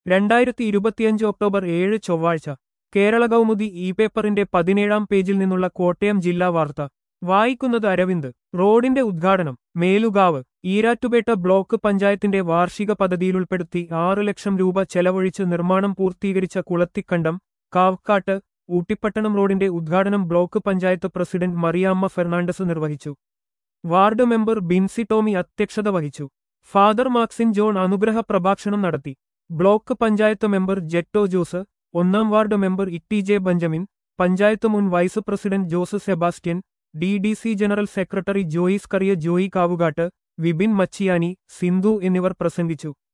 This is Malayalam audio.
രണ്ടായിരത്തി ഇരുപത്തിയഞ്ച് ഒക്ടോബർ ഏഴ് ചൊവ്വാഴ്ച കേരള കൗമുദി ഇ പേപ്പറിന്റെ പതിനേഴാം പേജിൽ നിന്നുള്ള കോട്ടയം ജില്ലാ വാർത്ത വായിക്കുന്നത് അരവിന്ദ് റോഡിന്റെ ഉദ്ഘാടനം മേലുകാവ് ഈരാറ്റുപേട്ട ബ്ലോക്ക് പഞ്ചായത്തിന്റെ വാർഷിക പദ്ധതിയിലുൾപ്പെടുത്തി ആറ് ലക്ഷം രൂപ ചെലവഴിച്ച് നിർമ്മാണം പൂർത്തീകരിച്ച കുളത്തിക്കണ്ടം കാവ്ക്കാട്ട് ഊട്ടിപ്പട്ടണം റോഡിന്റെ ഉദ്ഘാടനം ബ്ലോക്ക് പഞ്ചായത്ത് പ്രസിഡന്റ് മറിയാമ്മ ഫെർണാണ്ടസ് നിർവഹിച്ചു വാർഡ് മെമ്പർ ബിൻസി ടോമി അധ്യക്ഷത വഹിച്ചു ഫാദർ മാക്സിൻ ജോൺ അനുഗ്രഹ പ്രഭാഷണം നടത്തി ബ്ലോക്ക് പഞ്ചായത്ത് മെമ്പർ ജെറ്റോ ജോസ് ഒന്നാം ward member Itty J Benjamin panchayat മുൻ vice president Jose Sebastian D D C general secretary Joyce Kuriya Joy Kavukattu Vipin മച്ചിയാനി Sindhu എന്നിവർ പ്രസംഗിച്ചു